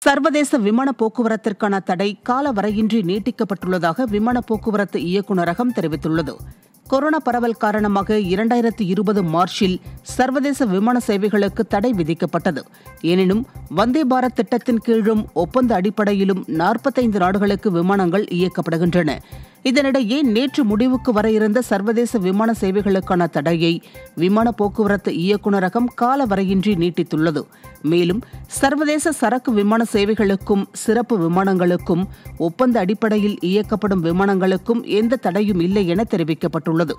சர்வதேச விமான போக்குவரத்திற்கான தடை காலவரையின்றி நீட்டிக்கப்பட்டுள்ளதாக விமான போக்குவரத்து இயக்குநரகம் தெரிவித்துள்ளது கொரோனா பரவல் காரணமாக இரண்டாயிரத்தி இருபது மார்ச்சில் சர்வதேச விமான சேவைகளுக்கு தடை விதிக்கப்பட்டது எனினும் வந்தே பாரத் திட்டத்தின் கீழும் ஒப்பந்த அடிப்படையிலும் நாற்பத்தைந்து நாடுகளுக்கு விமானங்கள் இயக்கப்படுகின்றன இதனிடையே நேற்று முடிவுக்கு வர இருந்த சர்வதேச விமான சேவைகளுக்கான தடையை விமான போக்குவரத்து இயக்குநரகம் காலவரையின்றி நீட்டித்துள்ளது மேலும் சர்வதேச சரக்கு விமான சேவைகளுக்கும் சிறப்பு விமானங்களுக்கும் ஒப்பந்த அடிப்படையில் இயக்கப்படும் விமானங்களுக்கும் எந்த தடையும் இல்லை என தெரிவிக்கப்பட்டுள்ளது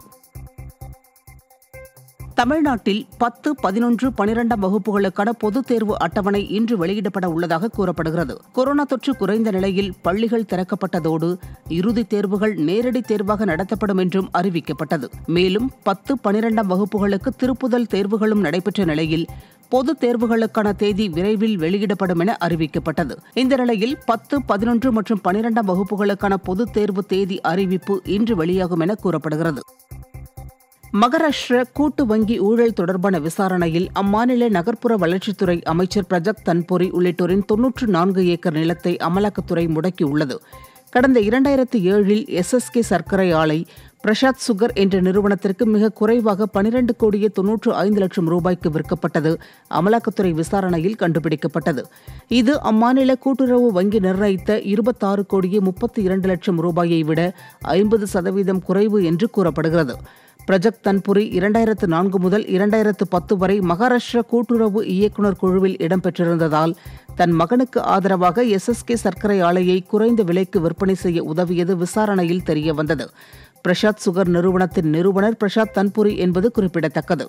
தமிழ்நாட்டில் பத்து பதினொன்று பனிரெண்டாம் வகுப்புகளுக்கான பொதுத் தேர்வு அட்டவணை இன்று வெளியிடப்பட உள்ளதாக கூறப்படுகிறது கொரோனா தொற்று குறைந்த நிலையில் பள்ளிகள் திறக்கப்பட்டதோடு இறுதித் தேர்வுகள் நேரடி தேர்வாக நடத்தப்படும் என்றும் அறிவிக்கப்பட்டது மேலும் பத்து பனிரெண்டாம் வகுப்புகளுக்கு திருப்புதல் தேர்வுகளும் நடைபெற்ற நிலையில் பொதுத் தேர்வுகளுக்கான தேதி விரைவில் வெளியிடப்படும் என அறிவிக்கப்பட்டது இந்த நிலையில் பத்து பதினொன்று மற்றும் பனிரெண்டாம் வகுப்புகளுக்கான பொதுத் தேர்வு தேதி அறிவிப்பு இன்று வெளியாகும் என கூறப்படுகிறது மகாராஷ்டிர கூட்டு வங்கி ஊழல் தொடர்பான விசாரணையில் அம்மாநில நகர்ப்புற வளர்ச்சித்துறை அமைச்சர் பிரஜக் தன்புரி உள்ளிட்டோரின் தொன்னூற்று நான்கு ஏக்கர் நிலத்தை அமலாக்கத்துறை முடக்கியுள்ளது கடந்த இரண்டாயிரத்தி ஏழில் எஸ்எஸ்கே சர்க்கரை ஆலை பிரசாத் சுகர் என்ற நிறுவனத்திற்கு மிக குறைவாக பனிரண்டு கோடியே தொன்னூற்று ஐந்து லட்சம் ரூபாய்க்கு விற்கப்பட்டது அமலாக்கத்துறை விசாரணையில் கண்டுபிடிக்கப்பட்டது இது அம்மாநில கூட்டுறவு வங்கி நிர்ணயித்த இருபத்தாறு கோடியே முப்பத்தி இரண்டு லட்சம் ரூபாயை விட ஐம்பது சதவீதம் குறைவு என்று கூறப்படுகிறது பிரஜக் தன்புரி இரண்டாயிரத்து நான்கு முதல் இரண்டாயிரத்து பத்து வரை மகாராஷ்டிரா கூட்டுறவு இயக்குநர் குழுவில் இடம்பெற்றிருந்ததால் தன் மகனுக்கு ஆதரவாக எஸ்எஸ்கே சர்க்கரை ஆலையை குறைந்த விலைக்கு விற்பனை செய்ய உதவியது விசாரணையில் தெரியவந்தது பிரசாத் சுகர் நிறுவனத்தின் நிறுவனர் பிரசாத் தன்புரி என்பது குறிப்பிடத்தக்கது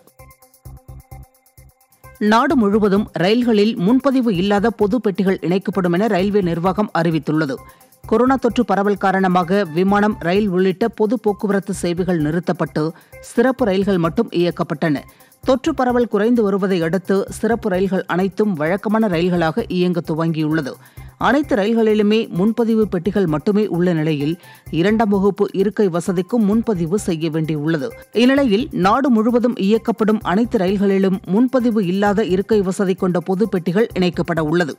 நாடு முழுவதும் ரயில்களில் முன்பதிவு இல்லாத பொது பெட்டிகள் இணைக்கப்படும் என ரயில்வே நிர்வாகம் அறிவித்துள்ளது கொரோனா தொற்று பரவல் காரணமாக விமானம் ரயில் உள்ளிட்ட பொது போக்குவரத்து சேவைகள் நிறுத்தப்பட்டு சிறப்பு ரயில்கள் மட்டும் இயக்கப்பட்டன தொற்று பரவல் குறைந்து வருவதை அடுத்து சிறப்பு ரயில்கள் அனைத்தும் வழக்கமான ரயில்களாக இயங்க துவங்கியுள்ளது அனைத்து ரயில்களிலுமே முன்பதிவு பெட்டிகள் மட்டுமே உள்ள நிலையில் இரண்டாம் வகுப்பு இருக்கை வசதிக்கும் முன்பதிவு செய்ய வேண்டியுள்ளது இந்நிலையில் நாடு முழுவதும் இயக்கப்படும் அனைத்து ரயில்களிலும் முன்பதிவு இல்லாத இருக்கை வசதி கொண்ட பொது பெட்டிகள் இணைக்கப்பட உள்ளது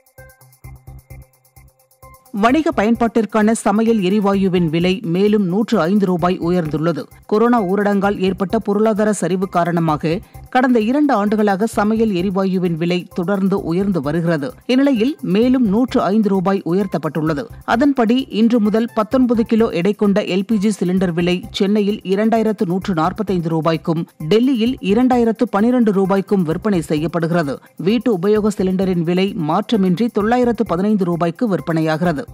வணிக பயன்பாட்டிற்கான சமையல் எரிவாயுவின் விலை மேலும் நூற்று ஐந்து ரூபாய் உயர்ந்துள்ளது கொரோனா ஊரடங்கால் ஏற்பட்ட பொருளாதார சரிவு காரணமாக கடந்த இரண்டு ஆண்டுகளாக சமையல் எரிவாயுவின் விலை தொடர்ந்து உயர்ந்து வருகிறது இந்நிலையில் மேலும் நூற்று ஐந்து ரூபாய் உயர்த்தப்பட்டுள்ளது அதன்படி இன்று முதல் பத்தொன்பது கிலோ எடை கொண்ட எல்பிஜி சிலிண்டர் விலை சென்னையில் இரண்டாயிரத்து நூற்று நாற்பத்தைந்து ரூபாய்க்கும் டெல்லியில் இரண்டாயிரத்து பனிரண்டு ரூபாய்க்கும் விற்பனை செய்யப்படுகிறது வீட்டு உபயோக சிலிண்டரின் விலை மாற்றமின்றி தொள்ளாயிரத்து பதினைந்து ரூபாய்க்கு விற்பனையாகிறது